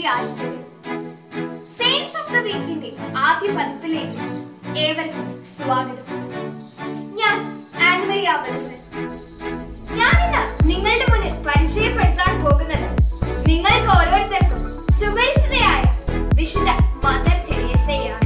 സ്തുതിയായിരിക്കട്ടെ saints of the വീക്കിന്റെ ആദ്യ പതിപ്പിലേക്ക് ഏവർക്കും സ്വാഗതം ഞാൻ ആൻമരിയ വിൽസൺ ഞാൻ ഇന്ന് നിങ്ങളുടെ മുന്നിൽ പരിചയപ്പെടുത്താൻ പോകുന്നത് നിങ്ങൾക്ക് ഓരോരുത്തർക്കും സുപരിചിതയായ വിശുദ്ധ മദർ തെരേസയാണ്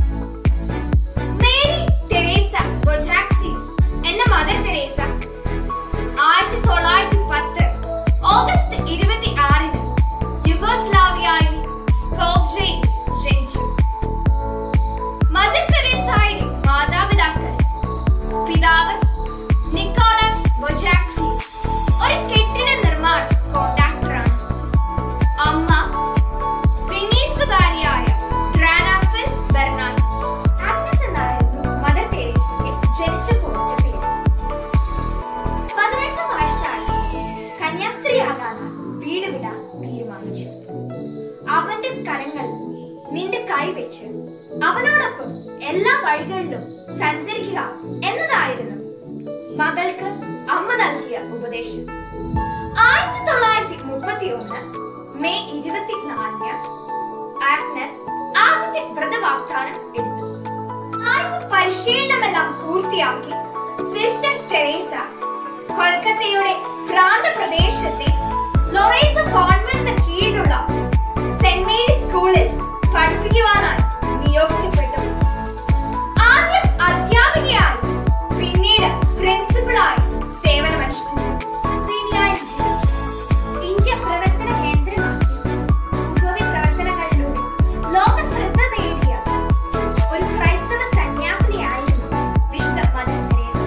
മേരി തെരേസ ബൊജാക്സി എന്ന മദർ തെരേസ ആയിരത്തി തൊള്ളായിരത്തി പത്ത് ഓഗസ്റ്റ് ഇരുപത്തി ആറിന് യുഗോസ്ലാവിയയിൽ സ്കോപ്ജയിൽ ജനിച്ചു മദർ തെരേസയുടെ മാതാപിതാക്കൾ പിതാവ് നിക്കോളാസ് ബൊജാക്സി ഒരു കെട്ടിട നിർമ്മാണ കോൺട്രാക്ടറാണ് അമ്മ വെനീസുകാരിയായ ഡ്രാനാഫിൽ ബെർണാൻ ആഗ്നസ് എന്നായിരുന്നു മദർ തെരേസയ്ക്ക് ജനിച്ചപ്പോഴത്തെ പേര് പതിനെട്ട് വയസ്സായി കന്യാസ്ത്രീയാകാനാണ് വീട് വിടാൻ തീരുമാനിച്ചു അവന്റെ കരങ്ങൾ നിന്റെ കൈവച്ച് അവനോടൊപ്പം എല്ലാ വഴികളിലും സഞ്ചരിക്കുക എന്നതായിരുന്നു മകൾക്ക് അമ്മ നൽകിയ ഉപദേശം ആയിരത്തി തൊള്ളായിരത്തി മുപ്പത്തി ഒന്ന് മെയ് ഇരുപത്തിനാലിന് ആഗ്നസ് ആദ്യത്തെ വ്രതവാഗ്ദാനം എടുത്തു ആരംഭ പരിശീലനമെല്ലാം പൂർത്തിയാക്കി സിസ്റ്റർ തെരേസ കൊൽക്കത്തയുടെ പ്രാന്തപ്രദേശത്തെ ലൊറേറ്റോ കോൺവെന്റിന് കീഴിലുള്ള സെന്റ് മേരി സ്കൂളിൽ പഠിപ്പിക്കുവാനായി നിയോഗിക്കപ്പെട്ടു ആദ്യം അധ്യാപികയായി പിന്നീട് പ്രിൻസിപ്പളായി സേവനമനുഷ്ഠിച്ചു ദേവിയായി ജീവിച്ചു ഇന്ത്യ പ്രവർത്തന കേന്ദ്രമാക്കി ഉപവി പ്രവർത്തനങ്ങളിലൂടെ ലോക ശ്രദ്ധ നേടിയ ഒരു ക്രൈസ്തവ സന്യാസിനിയായിരുന്നു വിശുദ്ധ mother Teresa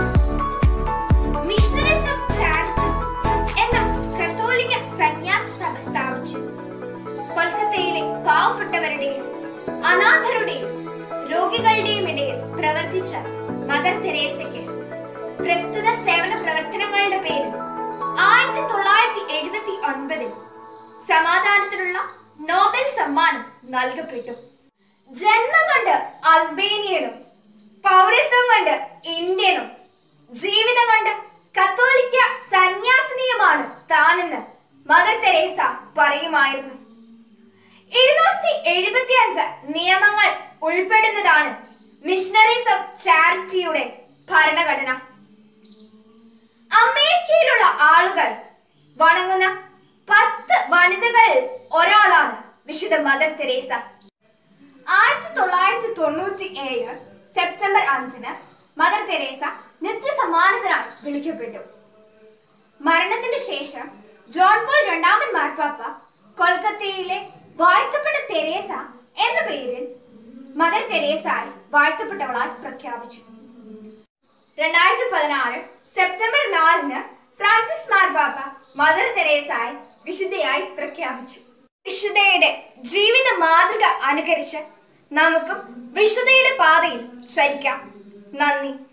Missionaries of Charity എന്ന കത്തോലിക്ക സന്യാസ സഭ സ്ഥാപിച്ചു കൊൽക്കത്തയിലെ പാവപ്പെട്ടവരുടെയും അനാഥരുടെയും രോഗികളുടെയും ഇടയിൽ പ്രവർത്തിച്ച മദർ തെരേസയ്ക്ക് പ്രസ്തുത സേവന പ്രവർത്തനങ്ങളുടെ പേരിൽ ആയിരത്തി തൊള്ളായിരത്തി എഴുപത്തി ഒൻപതിൽ സമാധാനത്തിനുള്ള നോബൽ സമ്മാനം നൽകപ്പെട്ടു ജന്മം കൊണ്ട് അൽബേനിയനും പൗരത്വം കൊണ്ട് ഇന്ത്യനും ജീവിതം കൊണ്ട് കത്തോലിക്ക സന്യാസിനിയുമാണ് താനെന്ന് മദർ തെരേസ പറയുമായിരുന്നു ഇരുന്നൂറ്റി എഴുപത്തി അഞ്ച് നിയമങ്ങൾ ഉൾപ്പെടുന്നതാണ് മിഷണറീസ് ഓഫ് ചാരിറ്റിയുടെ ഭരണഘടന അമേരിക്കയിലുള്ള ആളുകൾ വണങ്ങുന്ന പത്ത് വനിതകളിൽ ഒരാളാണ് വിശുദ്ധ മദർ തെരേസ ആയിരത്തി തൊള്ളായിരത്തി തൊണ്ണൂറ്റി ഏഴ് സെപ്റ്റംബർ അഞ്ചിന് മദർ തെരേസ നിത്യസമ്മാനത്തിനായി വിളിക്കപ്പെട്ടു മരണത്തിനു ശേഷം ജോൺ പോൾ രണ്ടാമൻ മാർപ്പാപ്പ കൊൽക്കത്തയിലെ വാഴ്ത്തപ്പെട്ട തെരേസ എന്ന പേരിൽ മദർ തെരേസായി വാഴ്ത്തപ്പെട്ടവളായി പ്രഖ്യാപിച്ചു രണ്ടായിരത്തി പതിനാറ് സെപ്റ്റംബർ നാലിന് ഫ്രാൻസിസ് മാർപ്പാപ്പ മദർ തെരേസായി വിശുദ്ധയായി പ്രഖ്യാപിച്ചു വിശുദ്ധയുടെ ജീവിത മാതൃക അനുകരിച്ച് നമുക്കും വിശുദ്ധയുടെ പാതയിൽ ചരിക്കാം നന്ദി